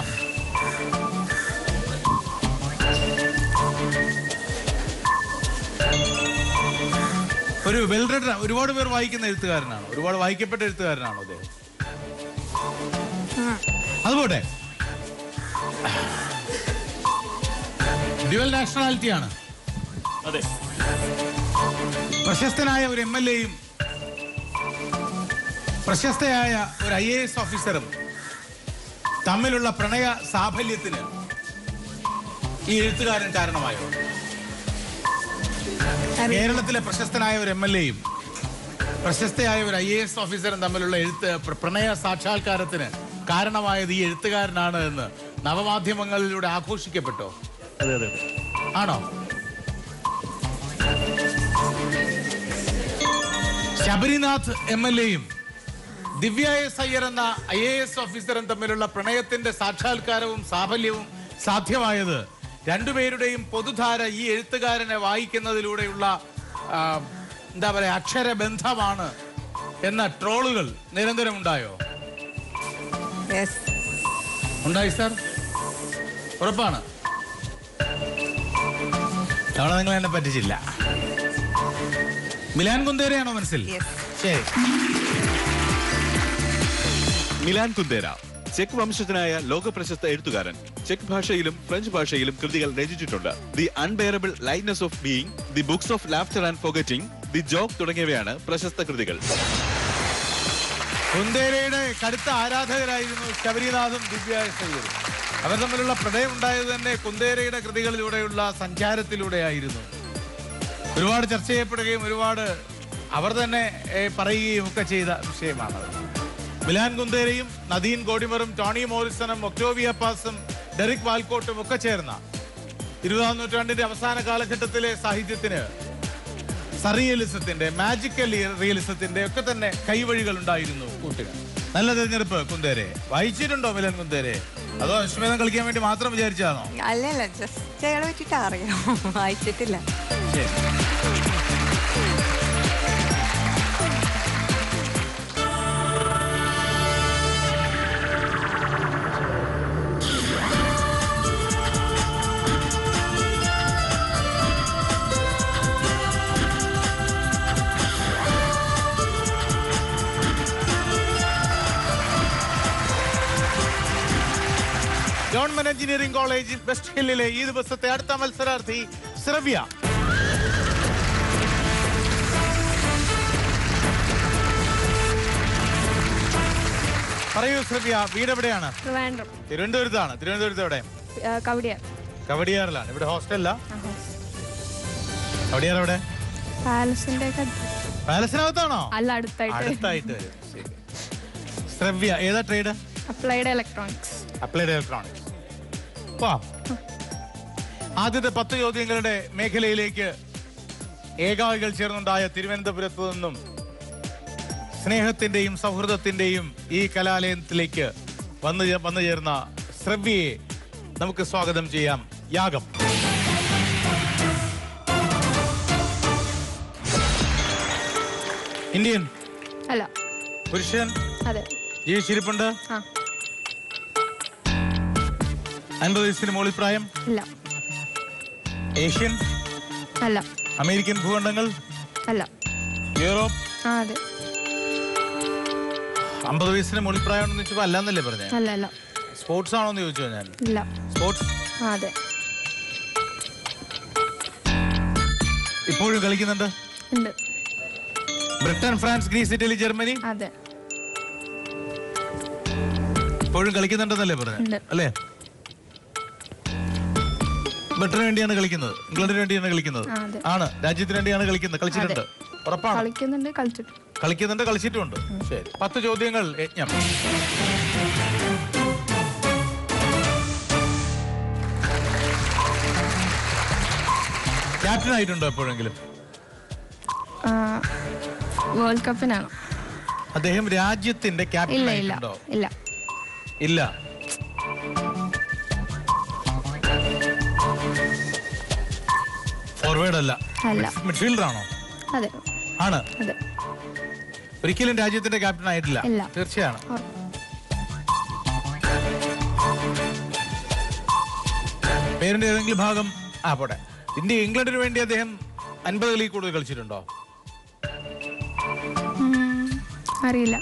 ഒരു വെൽ റെഡ് ഒരുപാട് പേർ വായിക്കുന്ന എഴുത്തുകാരനാണ് ഒരുപാട് വായിക്കപ്പെട്ട എഴുത്തുകാരനാണോ അദ്ദേഹം അതുപോട്ടെ ഡ്യുവൽ നാഷണാലിറ്റി ആണ് അതെ പ്രശസ്തനായ ഒരു എം എൽ എയും പ്രശസ്തയായ ഒരു ഐ എ എസ് ഓഫീസറും തമ്മിലുള്ള പ്രണയ സാഫല്യത്തിന് ഈ എഴുത്തുകാരൻ കാരണമായോ കേരളത്തിലെ പ്രശസ്തനായ ഒരു എം എൽ എയും പ്രശസ്തയായ ഒരു ഐ എ എസ് ഓഫീസറും തമ്മിലുള്ള എഴുത്ത് പ്ര- പ്രണയ സാക്ഷാത്കാരത്തിന് കാരണമായത് ഈ എഴുത്തുകാരനാണ് എന്ന് നവമാധ്യമങ്ങളിലൂടെ ആഘോഷിക്കപ്പെട്ടോ അതെ അതെ അതെ ആണോ ശബരിനാഥ് എം എൽ എയും ദിവ്യ എസ് അയ്യർ എന്ന ഐ എ എസ് ഓഫീസറും തമ്മിലുള്ള പ്രണയത്തിന്റെ സാക്ഷാത്കാരവും സാഫല്യവും സാധ്യമായത് രണ്ടുപേരുടെയും പൊതുധാര ഈ എഴുത്തുകാരനെ വായിക്കുന്നതിലൂടെയുള്ള ആ, എന്താ പറയാ അക്ഷരബന്ധമാണ് എന്ന ട്രോളുകൾ നിരന്തരം ഉണ്ടായോ യെസ് ഉണ്ടായി സാർ ഉറപ്പാണ് തവണ നിങ്ങൾ എന്നെ പറ്റിച്ചില്ല മിലാൻ കുന്തേരയാണോ മനസ്സിൽ Yes. ശരി മിലാൻ കുന്ദേര ചെക്ക് വംശജനായ ലോക പ്രശസ്ത എഴുത്തുകാരൻ ചെക്ക് ഭാഷയിലും ഫ്രഞ്ച് ഭാഷയിലും കൃതികൾ രചിച്ചിട്ടുണ്ട് the unbearable lightness of being the books of laughter and forgetting the joke തുടങ്ങിയവയാണ് പ്രശസ്ത കൃതികൾ കുന്തേരയുടെ കടുത്ത ആരാധകരായിരുന്നു ശബരിനാഥും ദിവ്യ എസ് അയ്യരും അവർ തമ്മിലുള്ള പ്രണയം ഉണ്ടായത് തന്നെ കുന്തേരയുടെ കൃതികളിലൂടെയുള്ള സഞ്ചാരത്തിലൂടെയായിരുന്നു ഒരുപാട് ചർച്ച ചെയ്യപ്പെടുകയും ഒരുപാട് അവർ തന്നെ ഏ, പറയുകയും ഒക്കെ ചെയ്ത വിഷയമാണത് മിലാൻ കുന്തേരയും നദീൻ ഗോഡിമറും ടോണി മോറിസണും ഒക്ടോവിയ പാസും ഡെറിക് വാൽക്കോട്ടും ഒക്കെ ചേർന്ന ഇരുപതാം നൂറ്റാണ്ടിന്റെ അവസാന കാലഘട്ടത്തിലെ സാഹിത്യത്തിന് സറിയലിസത്തിന്റെ മാജിക്കൽ റിയലിസത്തിന്റെ ഒക്കെ തന്നെ കൈവഴികൾ ഉണ്ടായിരുന്നു കൂട്ടുകാർ നല്ല തെരഞ്ഞെടുപ്പ് കുന്തേരെ വായിച്ചിട്ടുണ്ടോ മിലൻ കുന്തേരെ അതോ അശ്വമേധം കളിക്കാൻ വേണ്ടി മാത്രം വിചാരിച്ചാണോ അല്ലല്ല ജസ്റ്റ് അയാളെ പറ്റിയിട്ട് അറിയാം വായിച്ചിട്ടില്ല ശരി ഗവൺമെന്റ് എഞ്ചിനീയറിംഗ് കോളേജിൽ വെസ്റ്റ് ഹില്ലിലെ ഈ ദിവസത്തെ അടുത്ത മത്സരാർത്ഥി ശ്രവ്യ പറയൂ ശ്രവ്യ വീട് എവിടെയാണ് ട്രിവാൻഡ്രം തിരുവനന്തപുരത്താണ് തിരുവനന്തപുരത്ത് എവിടെ കവടിയാർ കവടിയാറിലാണ് ഇവിടെ ഹോസ്റ്റലില്ല കവടിയാർ എവിടെ പാലസിന്റെ ഒക്കെ പാലസിനകത്താണോ അല്ല അടുത്തായിട്ട് അടുത്തായിട്ട് വരും ശരി ശ്രവ്യ ഏതാ trade applied electronics applied electronics വാ ആദ്യത്തെ പത്ത് ചോദ്യങ്ങളുടെ മേഖലയിലേക്ക് ഏകാവികൾ ചേർന്നുണ്ടായ തിരുവനന്തപുരത്ത് നിന്നും സ്നേഹത്തിന്റെയും സൗഹൃദത്തിന്റെയും ഈ കലാലയത്തിലേക്ക് വന്നു ചേ- വന്നു ചേർന്ന ശ്രവ്യയെ നമുക്ക് സ്വാഗതം ചെയ്യാം യാഗം ഇന്ത്യൻ അല്ല പുരുഷൻ അതെ ജീവിച്ചിരിപ്പുണ്ട് ആ അൻപത് വയസ്സിന് മുകളിൽ പ്രായം ഇല്ല ഏഷ്യൻ അല്ല അമേരിക്കൻ ഭൂഖണ്ഡങ്ങൾ അല്ല യൂറോപ്പ് ആ അതെ അമ്പത് വയസ്സിന് മുകളിൽ പ്രായം ഉണ്ടെന്ന് വെച്ചപ്പോ അല്ലാന്നല്ലേ പറഞ്ഞേ അല്ല അല്ല സ്പോർട്സ് ആണോന്ന് ചോദിച്ചോ ഞാൻ ഇല്ല സ്പോർട്സ് ആ അതെ ഇപ്പോഴും കളിക്കുന്നുണ്ട് ഉണ്ട് Britain France Greece Italy Germany അതെ ഇപ്പോഴും കളിക്കുന്നുണ്ടെന്നല്ലേ ഉണ്ട്. പറഞ്ഞത് അല്ലേ ബ്രിട്ടന് വേണ്ടിയാണ് കളിക്കുന്നത് ഇംഗ്ലണ്ടിന് വേണ്ടിയാണ് കളിക്കുന്നത് ആ, അതെ. ആണ് രാജ്യത്തിന് വേണ്ടിയാണ് കളിക്കുന്നത് കളിച്ചിട്ടുണ്ട് ഉറപ്പാണ് കളിക്കുന്നുണ്ട് കളിച്ചിട്ട് കളിക്കുന്നുണ്ട് കളിച്ചിട്ടുമുണ്ട് ശരി പത്ത് ചോദ്യങ്ങൾ യജ്ഞം ക്യാപ്റ്റൻ ആയിട്ടുണ്ടോ എപ്പോഴെങ്കിലും വേൾഡ് കപ്പിനാണ് അദ്ദേഹം രാജ്യത്തിന്റെ ക്യാപ്റ്റൻ ഇല്ല ഇല്ല ആയിട്ടുണ്ടോ ഇല്ല ഇല്ല ഫോർവേഡ് അല്ല അല്ല മിഡ്ഫീൽഡർ ആണോ അതെ ആണ് അതെ ഒരിക്കലും രാജ്യത്തിന്റെ ക്യാപ്റ്റൻ ആയിട്ടില്ല ഇല്ല. തീർച്ചയാണ് ഉറപ്പ്. പേരിന്റെ ഏതെങ്കിലും ഭാഗം ആ പോട്ടെ ഇന്ത്യ ഇംഗ്ലണ്ടിന് വേണ്ടി അദ്ദേഹം അൻപത് കളിയിൽ കൂടുതൽ കളിച്ചിട്ടുണ്ടോ ഉം, അറിയില്ല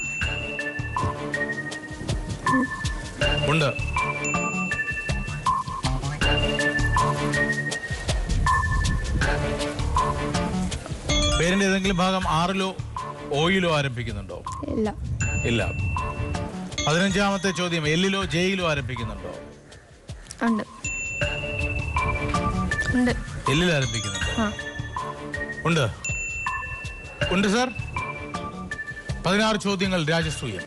ഉണ്ട് പേരിന്റെ ഏതെങ്കിലും ഭാഗം ആറിലോ ഓയിലോ ആരംഭിക്കുന്നുണ്ടോ ഇല്ല ഇല്ല പതിനഞ്ചാമത്തെ ചോദ്യം എല്ലിലോ ജയിലോ ആരംഭിക്കുന്നുണ്ടോ ഉണ്ട് ഉണ്ട് എല്ലിൽ ആരംഭിക്കുന്നുണ്ടോ ആ ഉണ്ട് ഉണ്ട് സാർ പതിനാറ് ചോദ്യങ്ങൾ രാജസൂയം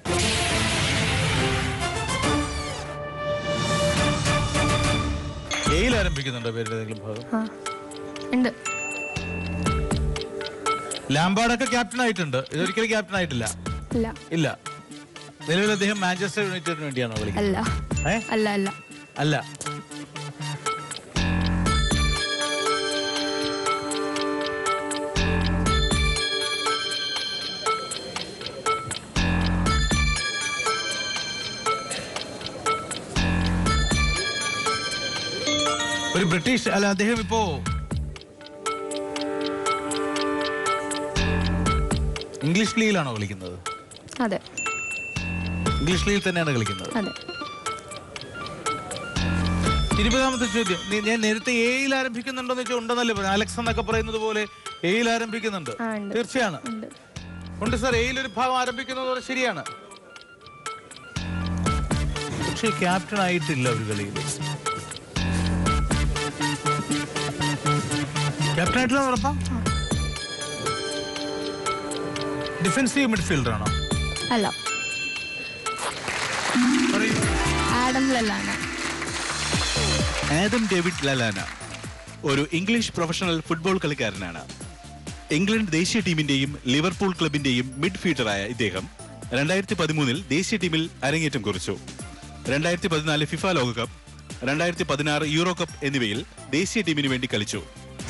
എയിൽ ആരംഭിക്കുന്നുണ്ടോ പേരുടെ ഏതെങ്കിലും ഭാഗം ആ ഉണ്ട് ലാംബാർഡൊക്കെ ക്യാപ്റ്റൻ ആയിട്ടുണ്ട് ഇതൊരിക്കലും ക്യാപ്റ്റൻ ആയിട്ടില്ല ഇല്ല ഇല്ല നിലവിൽ അദ്ദേഹം മാഞ്ചസ്റ്റർ യുണൈറ്റഡിന് വേണ്ടിയാണോ കളിക്കുന്നത് അല്ല ഏ അല്ല അല്ല അല്ല ഒരു ബ്രിട്ടീഷ് അല്ല അദ്ദേഹം ഇപ്പോ ഇംഗ്ലീഷ് ലീഗിലാണോ കളിക്കുന്നത് അതെ ഇംഗ്ലീഷ് ലീഗിൽ തന്നെയാണ് കളിക്കുന്നത് അതെ ഇരുപതാമത്തെ ചോദ്യം നീ- ഞാൻ നേരത്തെ എയിൽ ആരംഭിക്കുന്നുണ്ടോന്ന് വെച്ചാൽ ഉണ്ടെന്നല്ലേ പറഞ്ഞു അലക്സ് എന്നൊക്കെ പറയുന്നത് പോലെ എയിൽ ആരംഭിക്കുന്നുണ്ട് ആ, ഉണ്ട്. തീർച്ചയാണ് ഉണ്ട് ഉണ്ട് സാർ എയിൽ ഒരു ഭാഗം ആരംഭിക്കുന്നത് പോലെ ശരിയാണ് പക്ഷേ ക്യാപ്റ്റൻ ആയിട്ടില്ല ഒരു കളിയിൽ ക്യാപ്റ്റൻ ആയിട്ടില്ല ഉറപ്പാ ഡിഫൻസീവ് മിഡ്ഫീൽഡർ ആണോ അല്ല പറയൂ ആഡം ലല്ലാണ് ആദം ഡേവിഡ് ലലാന ഒരു ഇംഗ്ലീഷ് പ്രൊഫഷണൽ ഫുട്ബോൾ കളിക്കാരനാണ് ഇംഗ്ലണ്ട് ദേശീയ ടീമിന്റെയും ലിവർപൂൾ ക്ലബിന്റെയും മിഡ്ഫീൽഡറായ ഇദ്ദേഹം രണ്ടായിരത്തി പതിമൂന്നിൽ ദേശീയ ടീമിൽ അരങ്ങേറ്റം കുറിച്ചു രണ്ടായിരത്തി പതിനാല് ഫിഫ ലോകകപ്പ് രണ്ടായിരത്തി പതിനാറ് യൂറോ കപ്പ് എന്നിവയിൽ ദേശീയ ടീമിന് വേണ്ടി കളിച്ചു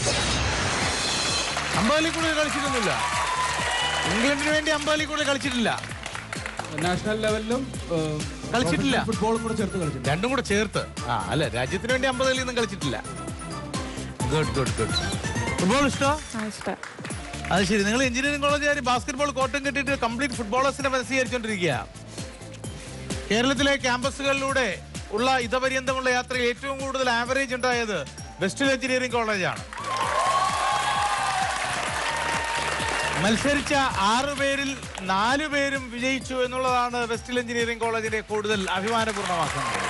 അമ്പാലി കൂടുതൽ കളിച്ചിട്ടൊന്നുമില്ല ഇംഗ്ലണ്ടിന് വേണ്ടി അമ്പാലി കൂടുതൽ കളിച്ചിട്ടില്ല നാഷണൽ ലെവലിലും കളിച്ചിട്ടില്ല. ഫുട്ബോളും കൂടെ ചേർത്ത് കളിച്ചിട്ടുണ്ട് രണ്ടും കൂടെ ചേർത്ത് ആ അല്ല രാജ്യത്തിന് വേണ്ടി അമ്പത് കളിയൊന്നും കളിച്ചിട്ടില്ല ഗുഡ് ഗുഡ് ഗുഡ് ഫുട്ബോൾ ഇഷ്ടോ ആ ഇഷ്ടം അത് ശരി നിങ്ങൾ എഞ്ചിനീയറിംഗ് കോളേജുകാർ ബാസ്കറ്റ്ബോൾ കോട്ടം കെട്ടിയിട്ട് കംപ്ലീറ്റ് ഫുട്ബോളേഴ്സിനെ മനസ്സിലായിരിച്ചോണ്ടിരിക്കുക കേരളത്തിലെ ക്യാമ്പസുകളിലൂടെ ഉള്ള ഇതപര്യന്തമുള്ള യാത്രയിൽ ഏറ്റവും കൂടുതൽ ആവറേജ് ഉണ്ടായത് വെസ്റ്റൽ എഞ്ചിനീയറിംഗ് കോളേജാണ് മത്സരിച്ച ആറു പേരിൽ നാലു പേരും വിജയിച്ചു എന്നുള്ളതാണ് വെസ്റ്റൽ എഞ്ചിനീയറിംഗ് കോളേജിനെ കൂടുതൽ അഭിമാനപൂർണ്ണമാക്കുന്നത്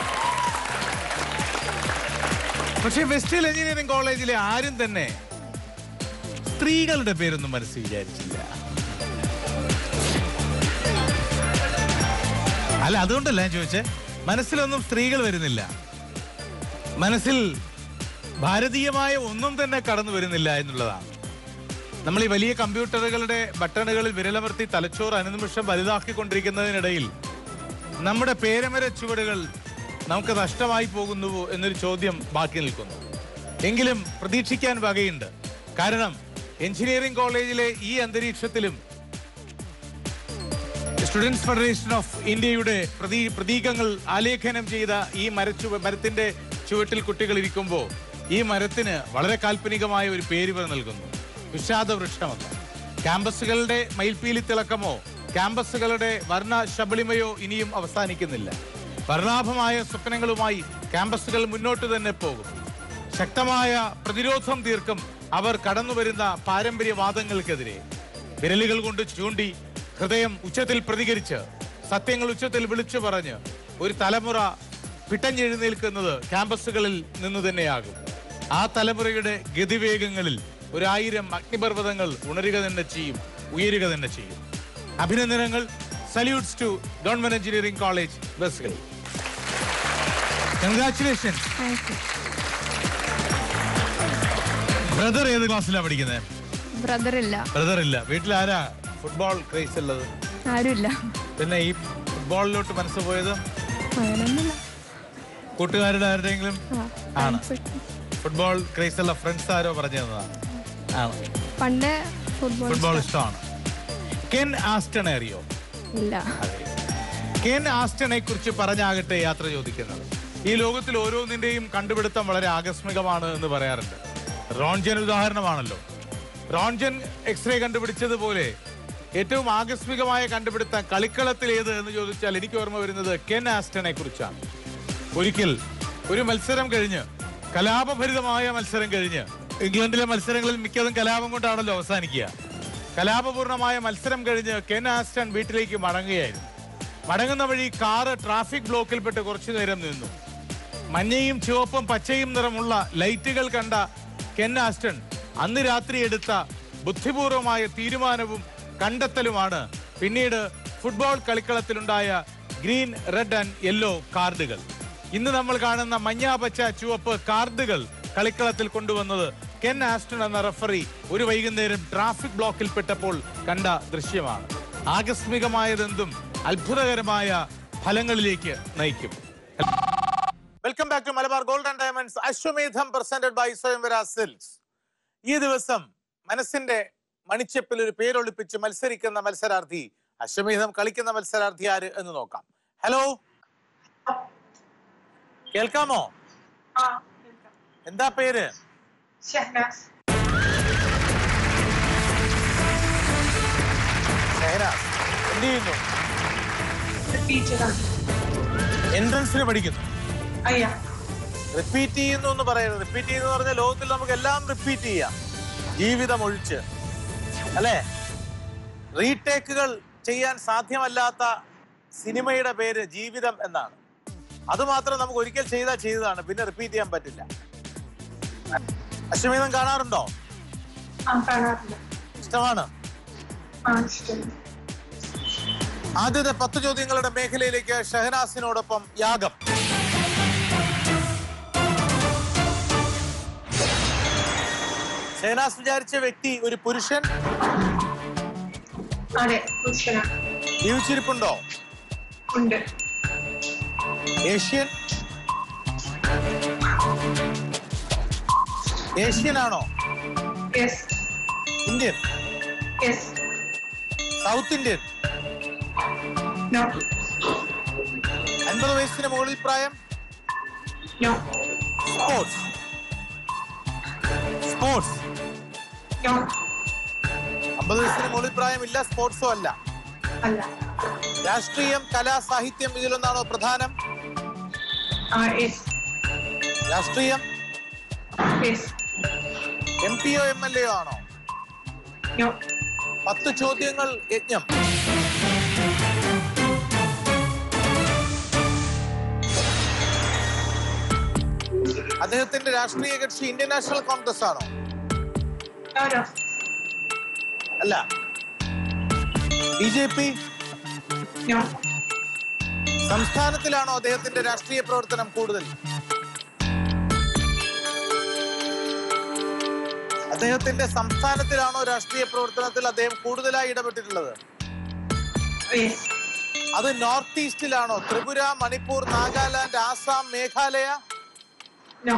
പക്ഷേ വെസ്റ്റൽ എഞ്ചിനീയറിംഗ് കോളേജിലെ ആരും തന്നെ സ്ത്രീകളുടെ പേരൊന്നും മനസ്സിൽ വിചാരിച്ചില്ല അല്ല അതുകൊണ്ടല്ല ഞാൻ ചോദിച്ചേ മനസ്സിലൊന്നും സ്ത്രീകൾ വരുന്നില്ല മനസ്സിൽ ഭാരതീയമായ ഒന്നും തന്നെ കടന്നു വരുന്നില്ല എന്നുള്ളതാണ് നമ്മൾ ഈ വലിയ കമ്പ്യൂട്ടറുകളുടെ ബട്ടണുകളിൽ വിരലമർത്തി തലച്ചോറ് അനുനിമിഷം വലുതാക്കിക്കൊണ്ടിരിക്കുന്നതിനിടയിൽ നമ്മുടെ പേരമര ചുവടുകൾ നമുക്ക് നഷ്ടമായി പോകുന്നുവോ എന്നൊരു ചോദ്യം ബാക്കി നിൽക്കുന്നു എങ്കിലും പ്രതീക്ഷിക്കാൻ വകയുണ്ട് കാരണം എഞ്ചിനീയറിംഗ് കോളേജിലെ ഈ അന്തരീക്ഷത്തിലും സ്റ്റുഡൻസ് ഫെഡറേഷൻ ഓഫ് ഇന്ത്യയുടെ പ്രതീ പ്രതീകങ്ങൾ ആലേഖനം ചെയ്ത ഈ മരച്ചു മരത്തിന്റെ ചുവട്ടിൽ കുട്ടികൾ ഇരിക്കുമ്പോൾ ഈ മരത്തിന് വളരെ കാൽപ്പനികമായ ഒരു പേര് ഇവർ നൽകുന്നു വിഷാദ വൃക്ഷമെന്ന് ക്യാമ്പസുകളുടെ മയിൽപ്പീലി തിളക്കമോ ക്യാമ്പസുകളുടെ വർണ്ണ ശബളിമയോ ഇനിയും അവസാനിക്കുന്നില്ല വർണ്ണാഭമായ സ്വപ്നങ്ങളുമായി ക്യാമ്പസുകൾ മുന്നോട്ട് തന്നെ പോകും ശക്തമായ പ്രതിരോധം തീർക്കും അവർ കടന്നുവരുന്ന പാരമ്പര്യവാദങ്ങൾക്കെതിരെ വിരലുകൾ കൊണ്ട് ചൂണ്ടി ഹൃദയം ഉച്ചത്തിൽ പ്രതികരിച്ച് സത്യങ്ങൾ ഉച്ചത്തിൽ വിളിച്ചു പറഞ്ഞ് ഒരു തലമുറ പിട്ടഞ്ഞെഴുന്നേൽക്കുന്നത് ക്യാമ്പസുകളിൽ നിന്ന് തന്നെയാകും ആ തലമുറയുടെ ഗതിവേഗങ്ങളിൽ ഒരായിരം അഗ്നിപർവ്വതങ്ങൾ ഉണരുക തന്നെ ചെയ്യും ഉയരുക തന്നെ ചെയ്യും അഭിനന്ദനങ്ങൾ salutes to government engineering college ബസ്സുകൾ കൺഗ്രാറ്റുലേഷൻസ് താങ്ക് യു ബ്രദർ ഏത് ക്ലാസ്സിലാണ് പഠിക്കുന്നത് ബ്രദർ ഇല്ല ബ്രദർ ഇല്ല വീട്ടിൽ ആരാ ഫുട്ബോൾ ക്രേസ് ഉള്ളത് ആരുമില്ല പിന്നെ ഈ ഫുട്ബോളിലോട്ട് മനസ്സ് പോയത് അങ്ങനെയൊന്നുമില്ല കൂട്ടുകാരുടെ ആരുടെയെങ്കിലും ആ, ആണ് friends. ഫുട്ബോൾ ക്രേസ് ഉള്ള ഫ്രണ്ട്സ് ആരോ പറഞ്ഞു തന്നതാണ് ആണ് പണ്ട് ഫുട്ബോൾ ഫുട്ബോൾ ഇഷ്ടമാണ് കെൻ ആസ്റ്റണെ അറിയോ ഇല്ല കെൻ ആസ്റ്റണെ കുറിച്ച് പറഞ്ഞാകട്ടെ യാത്ര ചോദിക്കുന്നത് ഈ ലോകത്തിൽ ഓരോന്നിന്റെയും കണ്ടുപിടുത്തം വളരെ ആകസ്മികമാണ് എന്ന് പറയാറുണ്ട് റോൺജൻ ഉദാഹരണമാണല്ലോ റോൺജൻ എക്സ്റേ കണ്ടുപിടിച്ചതുപോലെ ഏറ്റവും ആകസ്മികമായ കണ്ടുപിടുത്തം കളിക്കളത്തിൽ ഏത് എന്ന് ചോദിച്ചാൽ എനിക്ക് ഓർമ്മ വരുന്നത് കെൻ ആസ്റ്റണെ കുറിച്ചാണ് ഒരിക്കൽ ഒരു മത്സരം കഴിഞ്ഞ് കലാപഭരിതമായ മത്സരം കഴിഞ്ഞ് ഇംഗ്ലണ്ടിലെ മത്സരങ്ങളിൽ മിക്കതും കലാപം കൊണ്ടാണല്ലോ അവസാനിക്കുക കലാപപൂർണമായ മത്സരം കഴിഞ്ഞ് കെൻ ആസ്റ്റൺ വീട്ടിലേക്ക് മടങ്ങുകയായിരുന്നു മടങ്ങുന്ന വഴി കാറ് ട്രാഫിക് ബ്ലോക്കിൽപ്പെട്ട് കുറച്ചു നേരം നിന്നു മഞ്ഞയും ചുവപ്പും പച്ചയും നിറമുള്ള ലൈറ്റുകൾ കണ്ട കെൻ ആസ്റ്റൺ അന്ന് രാത്രി എടുത്ത ബുദ്ധിപൂർവമായ തീരുമാനവും കണ്ടെത്തലുമാണ് പിന്നീട് ഫുട്ബോൾ കളിക്കളത്തിലുണ്ടായ ഗ്രീൻ റെഡ് ആൻഡ് യെല്ലോ കാർഡുകൾ ഇന്ന് നമ്മൾ കാണുന്ന മഞ്ഞാപച്ച ചുവപ്പ് കാർഡുകൾ കളിക്കളത്തിൽ കൊണ്ടുവന്നത് കെൻ ആസ്റ്റൺ എന്ന റഫറി ഒരു വൈകുന്നേരം ട്രാഫിക് ബ്ലോക്കിൽപ്പെട്ടപ്പോൾ കണ്ട ദൃശ്യമാണ് ആകസ്മികമായതെന്തും അത്ഭുതകരമായ ഫലങ്ങളിലേക്ക് നയിക്കും welcome back to Malabar gold and diamonds Ashwamedham presented by Swayamvara silks ഈ ദിവസം മനസ്സിന്റെ മണിച്ചപ്പിൽ ഒരു പേരൊളിപ്പിച്ച് മത്സരിക്കുന്ന മത്സരാർത്ഥി അശ്വമേധം കളിക്കുന്ന മത്സരാർത്ഥി ആര് എന്ന് നോക്കാം ഹലോ കേൾക്കാമോ എന്താ പേര് ഷഹനാസ് ഷെഹനാസ് എന്ത് ചെയ്യുന്നു ടീച്ചറാണ് എൻട്രൻസിന് പഠിക്കുന്നു അയ്യാ റിപ്പീറ്റ് ചെയ്യുന്നു എന്ന് പറയരുത് റിപ്പീറ്റ് ചെയ്യുന്നു പറഞ്ഞാൽ ലോകത്തിൽ നമുക്ക് എല്ലാം റിപ്പീറ്റ് ചെയ്യാം ജീവിതം ഒഴിച്ച് അല്ലേ റീടേക്കുകൾ ചെയ്യാൻ സാധ്യമല്ലാത്ത സിനിമയുടെ പേര് ജീവിതം എന്നാണ് അത് മാത്രം നമുക്ക് ഒരിക്കൽ ചെയ്താൽ ചെയ്തതാണ് പിന്നെ റിപ്പീറ്റ് ചെയ്യാൻ പറ്റില്ല അശ്വമേധം കാണാറുണ്ടോ ആ കാണാറില്ല ഇഷ്ടമാണ് ആ ഇഷ്ടം ആദ്യത്തെ പത്ത് ചോദ്യങ്ങളുടെ മേഖലയിലേക്ക് ഷഹനാസിനോടൊപ്പം യാഗം ഷഹനാസ് വിചാരിച്ച വ്യക്തി ഒരു പുരുഷൻ അതെ പുരുഷനാണ് ജീവിച്ചിരിപ്പുണ്ടോ ഉണ്ട് ഏഷ്യൻ ഏഷ്യനാണോ yes Indian yes south Indian no അൻപത് വയസ്സിന് മുകളിൽ പ്രായം നോ സ്പോർട്സ് സ്പോർട്സ് നോ അമ്പത് വയസ്സിന് മുകളിൽ പ്രായമില്ല സ്പോർട്സോ അല്ല അല്ല രാഷ്ട്രീയം കല സാഹിത്യം ഇതിലൊന്നാണോ പ്രധാനം ആ യെസ് രാഷ്ട്രീയം യെസ് എം പിയോ എം എൽ എയോ ആണോ നോ പത്ത് ചോദ്യങ്ങൾ യജ്ഞം അദ്ദേഹത്തിന്റെ രാഷ്ട്രീയ കക്ഷി ഇന്ത്യൻ നാഷണൽ കോൺഗ്രസ് ആണോ നോ നോ അല്ല ബി ജെ പി നോ സംസ്ഥാനത്തിലാണോ അദ്ദേഹത്തിന്റെ രാഷ്ട്രീയ പ്രവർത്തനം കൂടുതൽ അദ്ദേഹത്തിന്റെ സംസ്ഥാനത്തിലാണോ രാഷ്ട്രീയ പ്രവർത്തനത്തിൽ അദ്ദേഹം കൂടുതലായി ഇടപെട്ടിട്ടുള്ളത് യെസ് അത് നോർത്ത് ഈസ്റ്റിലാണോ ത്രിപുര മണിപ്പൂർ നാഗാലാൻഡ് ആസാം മേഘാലയ നോ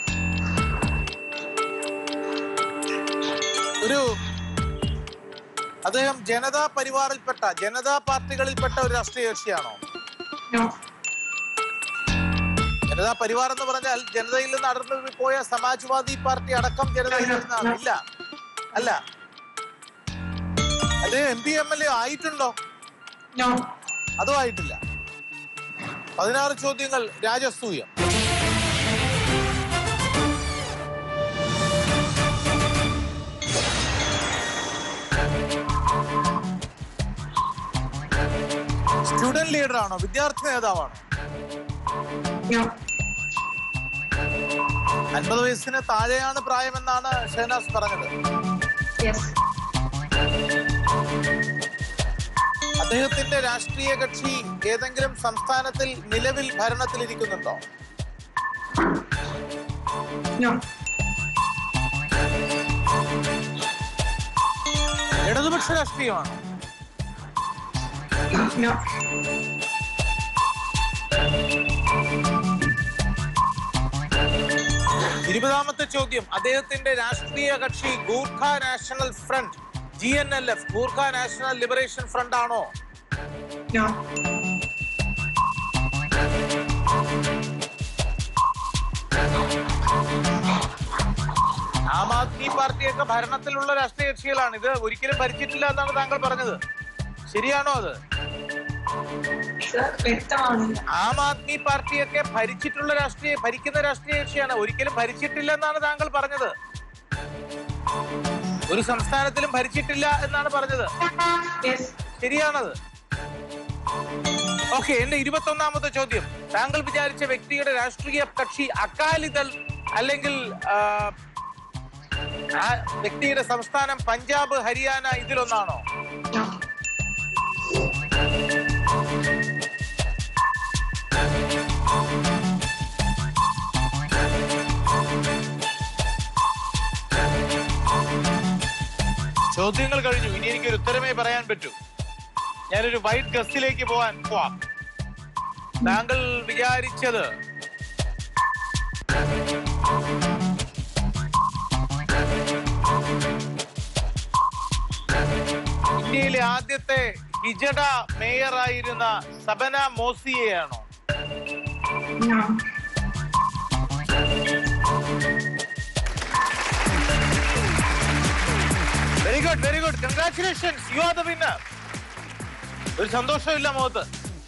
ഒരു അദ്ദേഹം ജനതാ പരിവാറിൽപ്പെട്ട ജനതാ പാർട്ടികളിൽപ്പെട്ട ഒരു രാഷ്ട്രീയ കക്ഷിയാണോ നോ ജനതാ പരിവാർ എന്ന് പറഞ്ഞാൽ ജനതയിൽ നിന്ന് അടർന്നു പോയ സമാജ്വാദി പാർട്ടി അടക്കം ജനതയിൽ നിന്നാണ് ഇല്ല അല്ല അദ്ദേഹം M P M L A ആയിട്ടുണ്ടോ നോ അതും ആയിട്ടില്ല പതിനാറ് ചോദ്യങ്ങൾ രാജസൂയം സ്റ്റുഡന്റ് ലീഡർ ആണോ വിദ്യാർത്ഥി നേതാവാണോ നോ അൻപത് വയസ്സിന് താഴെയാണ് പ്രായമെന്നാണ് ഷഹനാസ് പറഞ്ഞത് യെസ് അദ്ദേഹത്തിന്റെ രാഷ്ട്രീയ കക്ഷി ഏതെങ്കിലും സംസ്ഥാനത്തിൽ നിലവിൽ ഭരണത്തിലിരിക്കുന്നുണ്ടോ നോ ഇടതുപക്ഷ രാഷ്ട്രീയമാണോ നോ ഇരുപതാമത്തെ ചോദ്യം അദ്ദേഹത്തിന്റെ രാഷ്ട്രീയ കക്ഷി Gorkha National Front G N L F Gorkha National Liberation Front ആണോ നോ ആം ആദ്മി പാർട്ടിയൊക്കെ ഭരണത്തിലുള്ള രാഷ്ട്രീയ കക്ഷികളാണ് ഇത് ഒരിക്കലും ഭരിച്ചിട്ടില്ല എന്നാണ് താങ്കൾ പറഞ്ഞത് ശരിയാണോ അത് സർ വ്യക്തമാവുന്നില്ല ആം ആദ്മി പാർട്ടിയൊക്കെ ഭരിച്ചിട്ടുള്ള രാഷ്ട്രീയ ഭരിക്കുന്ന രാഷ്ട്രീയ കക്ഷിയാണ് ഒരിക്കലും ഭരിച്ചിട്ടില്ല എന്നാണ് താങ്കൾ പറഞ്ഞത് ഒരു സംസ്ഥാനത്തിലും ഭരിച്ചിട്ടില്ല എന്നാണ് പറഞ്ഞത് യെസ് ശരിയാണത് ഓക്കെ എന്റെ ഇരുപത്തി ഒന്നാമത്തെ ചോദ്യം താങ്കൾ വിചാരിച്ച വ്യക്തിയുടെ രാഷ്ട്രീയ കക്ഷി അകാലിദൾ അല്ലെങ്കിൽ ആ, ആ വ്യക്തിയുടെ സംസ്ഥാനം പഞ്ചാബ് ഹരിയാന ഇതിലൊന്നാണോ നോ ചോദ്യങ്ങൾ കഴിഞ്ഞു ഇനി എനിക്കൊരു ഉത്തരമേ പറയാൻ പറ്റൂ ഞാനൊരു വൈറ്റ് ഗസ്റ്റിലേക്ക് പോവാൻ പോവാം താങ്കൾ വിചാരിച്ചത് ഇന്ത്യയിലെ ആദ്യത്തെ ഹിജഡ മേയറായിരുന്ന സബന മോസിയെയാണോ No. Very good very good congratulations you are the winner ഒരു സന്തോഷമില്ല മുഖത്ത്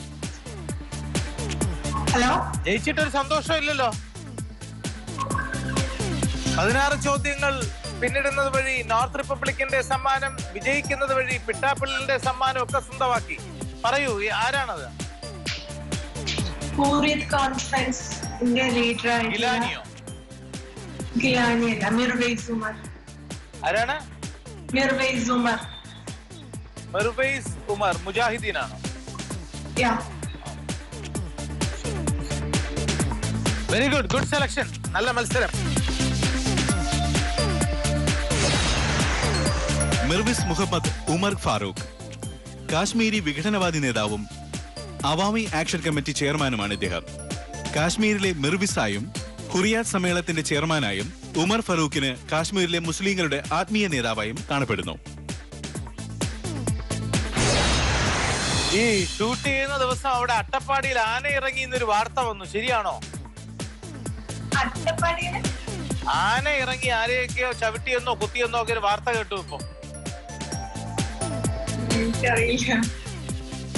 ഹലോ ജയിച്ചിട്ട് ഒരു സന്തോഷം ഇല്ലല്ലോ പതിനാറ് ചോദ്യങ്ങൾ പിന്നിടുന്നത് വഴി നോർത്ത് റിപ്പബ്ലിക്കിന്റെ സമ്മാനം വിജയിക്കുന്നത് വഴി പിട്ടാപ്പിള്ളിന്റെ സമ്മാനം ഒക്കെ സ്വന്തമാക്കി പറയൂ ഈ ആരാണത് ഹൂറിയത് കോൺഫറൻസ് ലീഡർ ആയിട്ടുള്ള ഗിലാനിയോ ഗിലാനി അല്ല മിർവൈസ് ഉമർ ആരാണ് മിർവൈസ് ഉമർ മെർവൈസ് ഉമർ മുജാഹിദീനാണോ yeah very good good selection നല്ല മത്സരം മിർവിസ് മുഹമ്മദ് ഉമർ ഫാറൂഖ് കാശ്മീരി വിഘടനവാദി നേതാവും അവാമി ആക്ഷൻ കമ്മിറ്റി ചെയർമാനുമാണ് ഇദ്ദേഹം കാശ്മീരിലെ മിർവിസായും ഹുറിയാറ്റ് സമ്മേളനത്തിന്റെ ചെയർമാനായും ഉമർ ഫറൂഖിന് കാശ്മീരിലെ മുസ്ലിങ്ങളുടെ ആത്മീയ നേതാവായും കാണപ്പെടുന്നു ഈ ഷൂട്ട് ചെയ്യുന്ന ദിവസം അവിടെ അട്ടപ്പാടിയിൽ ആന ഇറങ്ങി എന്നൊരു വാർത്ത വന്നു ശരിയാണോ അട്ടപ്പാടിയില് ആന ഇറങ്ങി ആരെയൊക്കെയോ ചവിട്ടിയെന്നോ കുത്തിയെന്നോ ഒക്കെ ഒരു വാർത്ത കേട്ടു ഇപ്പൊ എനിക്കറിയില്ല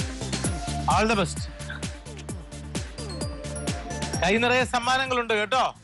ആൾ ദ ബെസ്റ്റ് കൈ നിറയെ സമ്മാനങ്ങളുണ്ട് കേട്ടോ